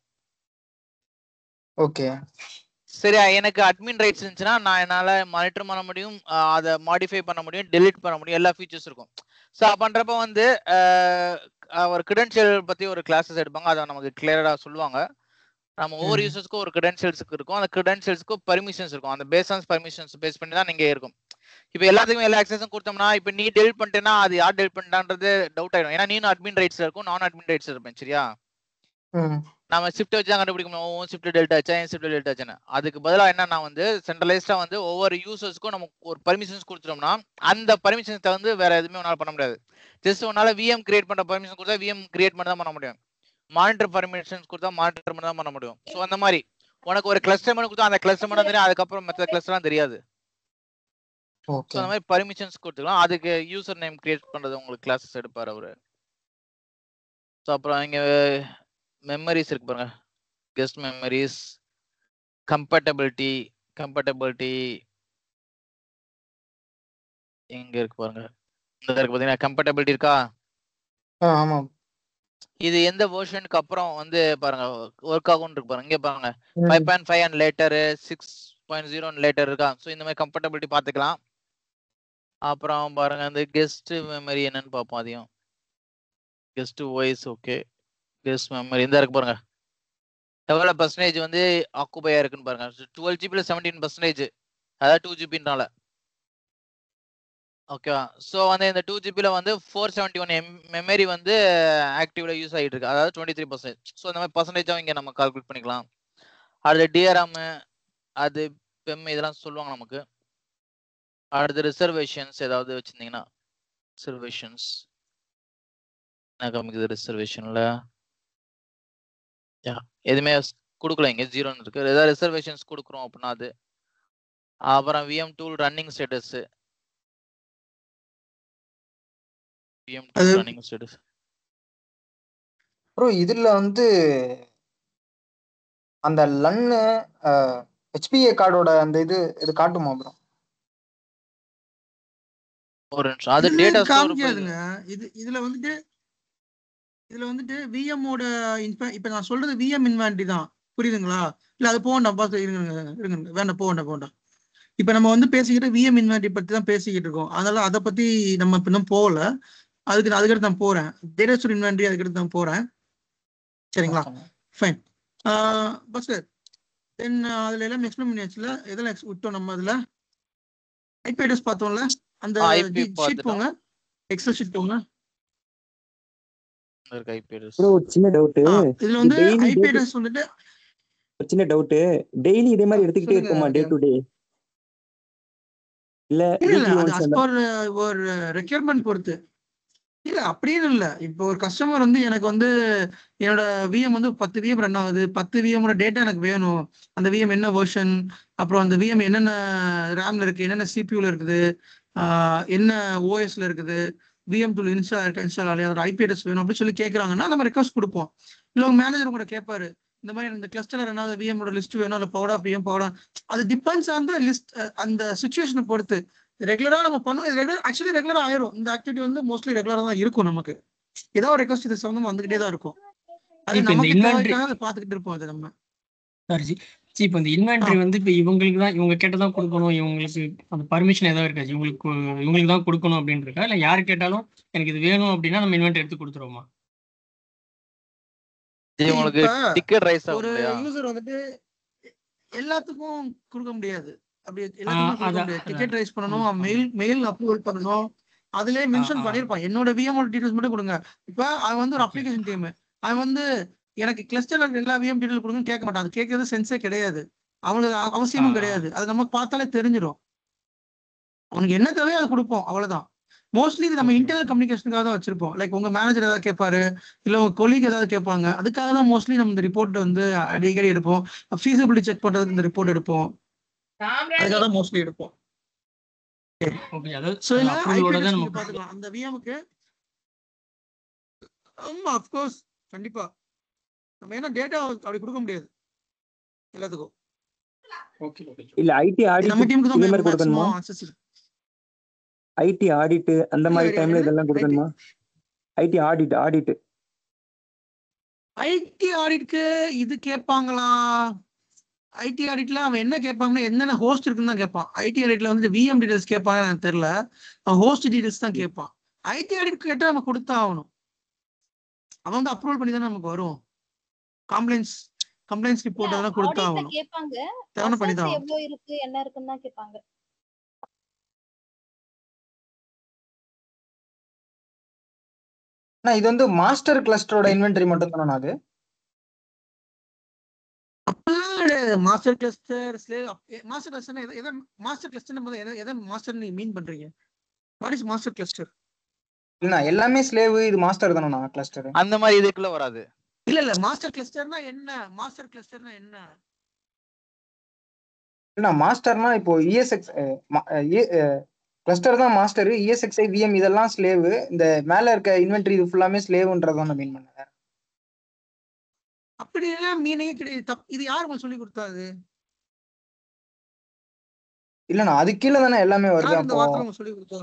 ஓகே சரியா எனக்கு அட்மின் ரைட்ஸ் இருந்துச்சுன்னா நான் என்னால மானிட்டர் பண்ண முடியும் ஆஹ் அதை மாடிஃபை பண்ண முடியும் டெலீட் பண்ண முடியும் எல்லா ஃபீச்சர்ஸ் இருக்கும் ஸோ பண்றப்ப வந்து ஆஹ் ஆஹ் ஒரு கிரெடென்ஷியல் பத்தி ஒரு கிளாஸஸ் எடுப்பாங்க அதை நமக்கு கிளியரா சொல்லுவாங்க நம்ம ஒவ்வொரு ம். யூசர்ஸ்க்கும் ஒரு கிரெடென்ஷியல்ஸ்க்கு இருக்கும் அந்த கிரெடென்ஷியல்ஸ்க்கு பர்மிஷன்ஸ் இருக்கும் அந்த பேஸ் ஆன் பர்மிஷன்ஸ் பேஸ் பண்ணி தான் நீங்க இருக்கும் இப்போ எல்லாத்துக்கும் எல்லா ஆக்சஸும் கொடுத்தோம்னா இப்போ நீ டெலிட் பண்ணிட்டேன்னா அது யார் டெலிட் பண்ணிட்டான்றது டவுட் ஆயிடும் ஏன்னா நீனும் அட்மின் ரைட்ஸ்ல இருக்கும் நான் அட்மின் ரைட்ஸ் இருப்பேன் சரியா ம் நம்ம ஷிஃப்ட் வச்சு தான் கண்டுபிடிக்க முடியும் உன் ஷிஃப்ட் டெல்ட் ஆச்சா என் ஷிஃப்ட் டெல்ட் ஆச்சுன்னு அதுக்கு பதிலாக என்ன நான் வந்து சென்ட்ரலைஸ்டா வந்து ஒவ்வொரு யூசர்ஸ்க்கும் நம்ம ஒரு பர்மிஷன்ஸ் கொடுத்துட்டோம்னா அந்த பர்மிஷன்ஸ் வந்து வேற எதுவுமே உன்னால பண்ண முடியாது ஜஸ்ட் உன்னால விஎம் கிரியேட் பண்ற பர்மிஷன் கொடுத்தா விஎம் கிரியேட் பண்ண தான் பண்ண முடியும் மானிட்டர் பர்மிஷன்ஸ் கொடுத்தா மானிட்டர் பண்ண தான் பண்ண முடியும் ஸோ அந்த மாதிரி உனக்கு ஒரு கிளஸ்டர் மட்டும் கொடுத்தா அந்த கிளஸ்டர் மட்டும் தெரியும் அதுக்கப்புறம் மற்ற கிளஸ்டர்லாம் தெரியாது ஸோ ஓகே அந்த மாதிரி பர்மிஷன்ஸ் கொடுத்துக்கலாம் அதுக்கு யூசர் நேம் கிரியேட் பண்றது உங்களுக்கு கிளாஸஸ் எடுப்பார் அவரு ஸோ அப்புறம் இங்க மெமரிஸ் இருக்கு பாருங்க கெஸ்ட் மெமரிஸ் கம்பேட்டபிலிட்டி கம்பேட்டபிலிட்டி எங்க இருக்கு பாருங்க இந்த இருக்கு பாத்தீங்கன்னா கம்பேட்டபிலிட்டி இருக்கா ஆ ஆமா இது எந்த வெர்ஷனுக்கு அப்புறம் வந்து பாருங்க ஒர்க் ஆகும்னு இருக்கு பாருங்க இங்க பாருங்க ம். Five point five and later six point zero later இருக்கா ஸோ இந்த மாதிரி கம்ஃபர்டபிலிட்டி பார்த்துக்கலாம் அப்புறம் பாருங்க இந்த கெஸ்ட் மெமரி என்னன்னு பார்ப்போம் அதையும் guest voice okay guest memory இந்த இருக்கு பாருங்க எவ்வளோ பர்சன்டேஜ் வந்து ஆக்குபையா இருக்குன்னு பாருங்க டுவெல் ஜிபில செவன்டீன் பர்சன்டேஜ் அதாவது டூ ஜிபினால ஓகேவா ஸோ வந்து இந்த டூ ஜிபியில் வந்து four seventy one M memory வந்து ஆக்டிவ்ல யூஸ் ஆகிட்டு இருக்கு அதாவது டுவெண்ட்டி த்ரீ பர்சன்டேஜ் ஸோ இந்த மாதிரி பர்சன்டேஜாக இங்கே நம்ம கால்குலேட் பண்ணிக்கலாம் அடுத்து டிஆர்எம் அது பெம் இதெல்லாம் சொல்லுவாங்க நமக்கு அடுத்து ரிசர்வேஷன்ஸ் ஏதாவது வச்சிருந்தீங்கன்னா ரிசர்வேஷன்ஸ் என்ன காமிக்குது ரிசர்வேஷன்ல யா எதுவுமே ஸ்- கொடுக்கல இங்க ஜீரோன்னு இருக்கு ஏதாவது ரிசர்வேஷன்ஸ் கொடுக்குறோம் அப்படின்னா அது அப்புறம் VM tool running status VM tool அது- ரன்னிங் ஸ்டேட்டஸ் ப்ரோ இதுல வந்து அந்த லன்னு ஹெச்பிஏ கார்டோட அந்த இது இது காட்டுமா ப்ரோ ஒரு நிமிஷம் அது இது டேட்டா ஸ்டோர் காமிக்காதுங்க இது இதுல வந்துட்டு இதுல வந்துட்டு விஎம் ஓட இன்ஃப- இப்ப நான் சொல்றது விஎம் இன்வென்ட்ரி தான் புரியுதுங்களா இல்ல அது போகண்டாம் பார்த்து இருங்க இருங்க வேண்டாம் போகண்டாம் போகண்டாம் இப்ப நம்ம வந்து பேசிக்கிட்டு விஎம் இன்வென்ட்ரி பத்தி தான் பேசிக்கிட்டு இருக்கோம் அதனால அதை பத்தி நம்ம இப்ப இன்னும் போகல அதுக்கு நான் அதுக்கடுத்து நான் போறேன் டேட்டா ஸ்டோர் இன்வென்ட்ரி அதுக்கடுத்து நான் போறேன் சரிங்களா ஃபைன் பஸ் தென் அதுல எல்லாம் எக்ஸ்பிளைன் பண்ணியாச்சுல எதெல்லாம் ex- விட்டோம் நம்ம அதுல ஐபி அட்ரஸ் பார்த்தோம்ல அந்த ஆ, IP ஷீட் பார்த்துட்டோம். போங்க எக்ஸல் ஷீட் போங்க இருக்கு ஐபிஎஸ் ப்ரோ ஒரு சின்ன டவுட் ஆ, இதுல வந்து daily ஐபி data- அட்ரஸ் வந்துட்டு ஒரு சின்ன டவுட் டெய்லி இதே மாதிரி எடுத்துக்கிட்டே சொல்லுங்க, இருக்குமா டே ஐயா. டு டே இல்ல இல்ல இல்ல weekly அது once as அந்த- per ஒரு ரெக்யர்மெண்ட் பொறுத்து இல்ல அப்படின்னு இல்ல இப்போ ஒரு கஸ்டமர் வந்து எனக்கு வந்து என்னோட விஎம் வந்து பத்து விஎம் ரன் ஆகுது பத்து விஎமோட டேட்டா எனக்கு வேணும் அந்த விஎம் என்ன வெர்ஷன் அப்புறம் அந்த விஎம் என்னென்ன ரேம்ல இருக்கு என்னென்ன சிபியூல இருக்குது ஆஹ் என்ன ஓஎஸ்ல இருக்குது விஎம் டூல் இன்ஸ்டால் இருக்கு இன்ஸ்டால் ஆகலையா ஒரு ஐபி அட்ரஸ் வேணும் அப்படின்னு சொல்லி கேட்கறாங்கன்னா நம்ம ரெக்வஸ்ட் கொடுப்போம் இல்ல உங்க மேனேஜர் கூட கேட்பாரு இந்த மாதிரி இந்த கிளஸ்டர் என்ன VM ஓட லிஸ்ட் வேணும் இல்ல பவுடா பிஎம் பவுடா அது டிபெண்ட்ஸ் ஆன் த லிஸ்ட் அந்த சுச்சுவேஷனை பொறுத்து ரெகுலரா நம்ம பண்ணுவோம் ரெகுலர் ஆக்சுவலி ரெகுலரா ஆயிரும் இந்த ஆக்டிவிட்டி வந்து மோஸ்ட்லி ரெகுலரா தான் இருக்கும் நமக்கு ஏதோ ஒரு ரெக்வஸ்ட் இது சம்பந்தமா வந்துகிட்டே தான் இருக்கும் அது இப்ப இந்த நமக்கு inventory- தேவைக்காக அதை பார்த்துக்கிட்டு இருப்போம் அது நம்ம சாரி ஜி ஜி இப்போ இந்த இன்வென்ட்ரி வந்து இப்போ இவங்களுக்கு தான் இவங்க கேட்ட தான் கொடுக்கணும் இவங்களுக்கு அந்த பர்மிஷன் ஏதாவது இருக்காது இவங்களுக்கு இவங்களுக்கு தான் கொடுக்கணும் அப்படின்னு இருக்கா இல்லை யார் கேட்டாலும் எனக்கு இது வேணும் அப்படின்னா நம்ம இன்வென்ட்ரி எடுத்து கொடுத்துருவோமா ஜி உங்களுக்கு இப்ப டிக்கெட் ரைஸ் ஆகும் ஒரு இல்லையா யூசர் வந்துட்டு எல்லாத்துக்கும் கொடுக்க முடியாது அப்படி எல்லாத்துக்கும் கொடுக்க அதான், முடியாது அதான். டிக்கெட் ரைஸ் பண்ணணும் ம், ம். மெயில் மெயில் அப்ரூவல் பண்ணணும் அதுலயே மென்ஷன் ஆ. பண்ணிருப்பான் என்னோட விஎம் டீடைல்ஸ் மட்டும் கொடுங்க இப்ப அவன் வந்து ஒரு Okay. அப்ளிகேஷன் டீம் அவன் வந்து எனக்கு கிளஸ்டர்ல எல்லா விஎம் டீடைல் கொடுங்கன்னு கேட்க மாட்டான் அது கேட்கறது சென்ஸே கிடையாது அவனுக்கு அ- அவசியமும் ஆ. கிடையாது அது நமக்கு பார்த்தாலே தெரிஞ்சிடும் அவனுக்கு என்ன தேவையோ அதை கொடுப்போம் அவ்வளவுதான் மோஸ்ட்லி இது நம்ம Okay. இன்டர்னல் கம்யூனிகேஷனுக்காக தான் வச்சிருப்போம் லைக் உங்க மேனேஜர் ஏதாவது கேட்பாரு இல்ல உங்க கொலீக் ஏதாவது கேட்பாங்க அதுக்காக தான் மோஸ்ட்லி நம்ம இந்த ரிப்போர்ட் வந்து அடிக்கடி எடுப்போம் ஃபீஸபிலிட்டி செக் பண்றதுக்கு இந்த ரிப்போர்ட் எடுப்போம் அதுக்காக தான் மோஸ்ட்லி எடுப்போம் ஓகே அதாவது சோ இல்ல அப்ரூவலோட IP தான் address நீங்க நம்ம பாத்துக்கலாம் அந்த விஎம்க்கு ஆமா அஃப்கோர்ஸ் கண்டிப்பா நம்ம ஏன்னா டேட்டா அப்படி கொடுக்க முடியாது எல்லாத்துக்கும் ஓகே ஓகே இல்ல ஐடி இது நம்ம ஆடிட் டீமுக்கு தான் இதே மாதிரி கொடுக்கணுமா மேக்ஸிமம் access இருக்கு ஐடி ஆடிட் அந்த மாதிரி இல்ல, டைம்ல என்ன? இதெல்லாம் கொடுக்கணுமா ஐடி ஆடிட் ஆடிட் ஐடி ஆடிட்க்கு இது கேட்பாங்களா ஐடி ஆடிட்ல அவன் என்ன கேட்பாங்கன்னா என்னென்ன ஹோஸ்ட் இருக்குன்னு தான் கேட்பான் ஐடி ஆடிட்ல வந்து விஎம் டீடைல்ஸ் கேட்பாங்க எனக்கு தெரியல அவன் ஹோஸ்ட் டீடைல்ஸ் தான் கேட்பான் ஐடி ஆடிட் கேட்டா நம்ம கொடுத்தா ஆகணும் அவன் வந்து அப்ரூவல் பண்ணி தானே நமக்கு வரும் கம்ப்ளைண்ட்ஸ் கம்ப்ளைண்ட்ஸ் ரிப்போர்ட் அதெல்லாம் கொடுத்தா auditல ஆகணும் கேட்பாங்க தேவை பண்ணி தான் process ஆகணும் எவ்வளவு இருக்கு என்ன இருக்குன்னு தான் கேட்பாங்க ஆனா இது வந்து மாஸ்டர் கிளஸ்டரோட இன்வென்டரி மட்டும் தானே அது மாஸ்டர் கிளஸ்டர் மாஸ்டர் கிளஸ்டர் எதை மாஸ்டர் கிளஸ்டர் எதை எதை மாஸ்டர் நீ மீன் பண்றீங்க வாட் இஸ் மாஸ்டர் கிளஸ்டர் இல்ல எல்லாமே ஸ்லேவ் இது மாஸ்டர் தானே கிளஸ்டர் அந்த மாதிரி இதுக்குள்ள வராது இல்ல இல்ல மாஸ்டர் கிளஸ்டர்னா என்ன மாஸ்டர் கிளஸ்டர்னா என்ன இல்ல மாஸ்டர்னா இப்போ இஎஸ்எக்ஸ் கிளஸ்டர் தான் மாஸ்டர் இஎஸ்எக்ஸ்ஐ விஎம் இதெல்லாம் ஸ்லேவ் இந்த மேல இருக்க இன்வென்டரி இது ஃபுல்லாமே ஸ்லேவ்ன்றதான் நான் மீன் பண்ணேன் அப்படி எல்லாம் மீனிங்கே கிடையாது தப் இது யார் உங்களுக்கு சொல்லி கொடுத்தாது இல்லண்ணா அது கீழே தானே எல்லாமே வருது யார் இந்த அப்போ வார்த்தை உங்களுக்கு சொல்லி கொடுத்தா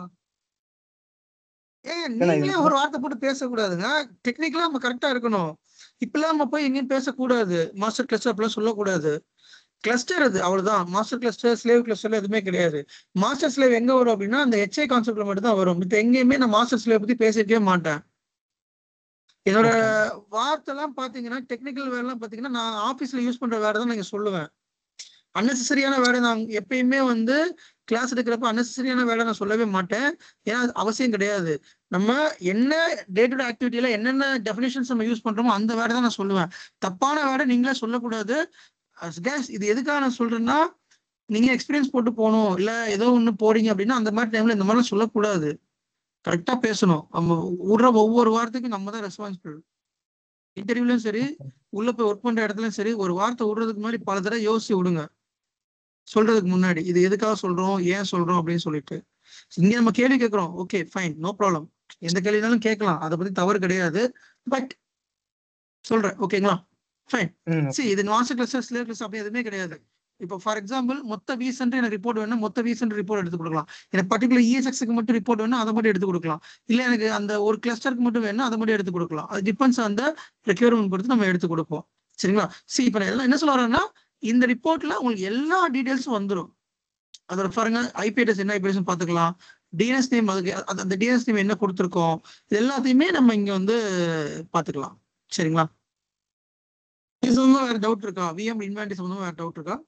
ஏன் இல்ல, நீங்களே இது- ஒரு வார்த்தை போட்டு பேசக்கூடாதுங்க டெக்னிக்கலா நம்ம கரெக்டா இருக்கணும் இப்பெல்லாம் நம்ம போய் எங்கேயும் பேசக்கூடாது மாஸ்டர் கிளஸ்டர் அப்படிலாம் சொல்லக்கூடாது கிளஸ்டர் அது அவ்வளவுதான் மாஸ்டர் கிளஸ்டர் ஸ்லேவ் கிளஸ்டர் எதுவுமே கிடையாது மாஸ்டர் ஸ்லேவ் எங்க வரும் அப்படின்னா அந்த ஹெச்ஐ கான்செப்ட்ல மட்டும் தான் வரும் மித்த எங்கேயுமே நான் மாஸ்டர் ஸ்லேவ் பத்தி பேசிருக்கவே மாட்டேன் என்னோட வார்த்தை எல்லாம் பாத்தீங்கன்னா டெக்னிக்கல் வேர்டெல்லாம் பாத்தீங்கன்னா நான் ஆபீஸ்ல யூஸ் பண்ற வேர்டை தான் நீங்க சொல்லுவேன் அன்னெசரியான வேர்டை நான் எப்பயுமே வந்து கிளாஸ் எடுக்கிறப்ப அன்னெசரியான வேலை நான் சொல்லவே மாட்டேன் ஏன்னா அது அவசியம் கிடையாது நம்ம என்ன டே டு டே ஆக்டிவிட்டியில என்னென்ன டெஃபினேஷன்ஸ் நம்ம யூஸ் பண்றோமோ அந்த வேலை தான் நான் சொல்லுவேன் தப்பான வேலை நீங்களே சொல்லக்கூடாது கேஸ் இது எதுக்காக நான் சொல்றேன்னா நீங்க எக்ஸ்பீரியன்ஸ் போட்டு போகணும் இல்ல ஏதோ ஒண்ணு போறீங்க அப்படின்னா அந்த மாதிரி டைம்ல இந்த மாதிரிலாம் சொல்லக்கூடாது கரெக்டா பேசணும் நம்ம விடுற ஒவ்வொரு வாரத்துக்கும் நம்ம தான் ரெஸ்பான்சிபிள் இன்டர்வியூலயும் சரி உள்ள போய் ஒர்க் பண்ற இடத்துலயும் சரி ஒரு வார்த்தை விடுறதுக்கு முன்னாடி பல தடவை யோசிச்சு விடுங்க சொல்றதுக்கு முன்னாடி இது எதுக்காக சொல்றோம் ஏன் சொல்றோம் அப்படின்னு சொல்லிட்டு இங்க நம்ம கேள்வி கேட்கிறோம் ஓகே ஃபைன் நோ ப்ராப்ளம் எந்த கேள்வினாலும் கேட்கலாம் அதை பத்தி தவறு கிடையாது பட் சொல்றேன் ஓகேங்களா ஃபைன் ம், சி இது மாஸ்டர் கிளாஸ் ஸ்லேவ் கிளாஸ் அப்படி எதுவுமே கிடையாது இப்போ ஃபார் எக்ஸாம்பிள் மொத்த வீசன்ட் எனக்கு ரிப்போர்ட் வேணும் மொத்த வீசன்ட் ரிப்போர்ட் எடுத்து கொடுக்கலாம் எனக்கு பர்டிகுலர் இஎஸ்எக்ஸுக்கு மட்டும் ரிப்போர்ட் வேணும் அதை மட்டும் எடுத்து கொடுக்கலாம் இல்ல எனக்கு அந்த ஒரு கிளஸ்டருக்கு மட்டும் வேணும் அதை மட்டும் எடுத்து கொடுக்கலாம் அது டிபெண்ட்ஸ் அந்த ரெக்யூர்மெண்ட் பொறுத்து நம்ம எடுத்து கொடுப்போம் சரிங்களா சி இப்போ நான் எல்லாம் என்ன சொல்ல வரேன்னா இந்த ரிப்போர்ட்ல உங்களுக்கு எல்லா டீடைல்ஸும் வந்துடும் அதோட பாருங்க ஐபி அட்ரஸ் என்ன ஐபி அட்ரஸ் பார்த்துக்கலாம் டிஎன்எஸ் நேம் அதுக்கு அது- அந்த டிஎன்எஸ் நேம் என்ன கொடுத்துருக்கோம் இது எல்லாத்தையுமே நம்ம இங்க வந்து பார்த்துக்கலாம் சரிங்களா இது சம்பந்தமா வேற டவுட் இருக்கா விஎம் இன்வென்டரி சம்பந்தமா வேற டவுட் இருக்கா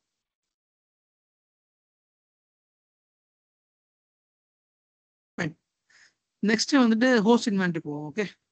நெக்ஸ்ட் வந்துட்டு ஹோஸ்ட் இன்வென்டரி போவோம் ஓகே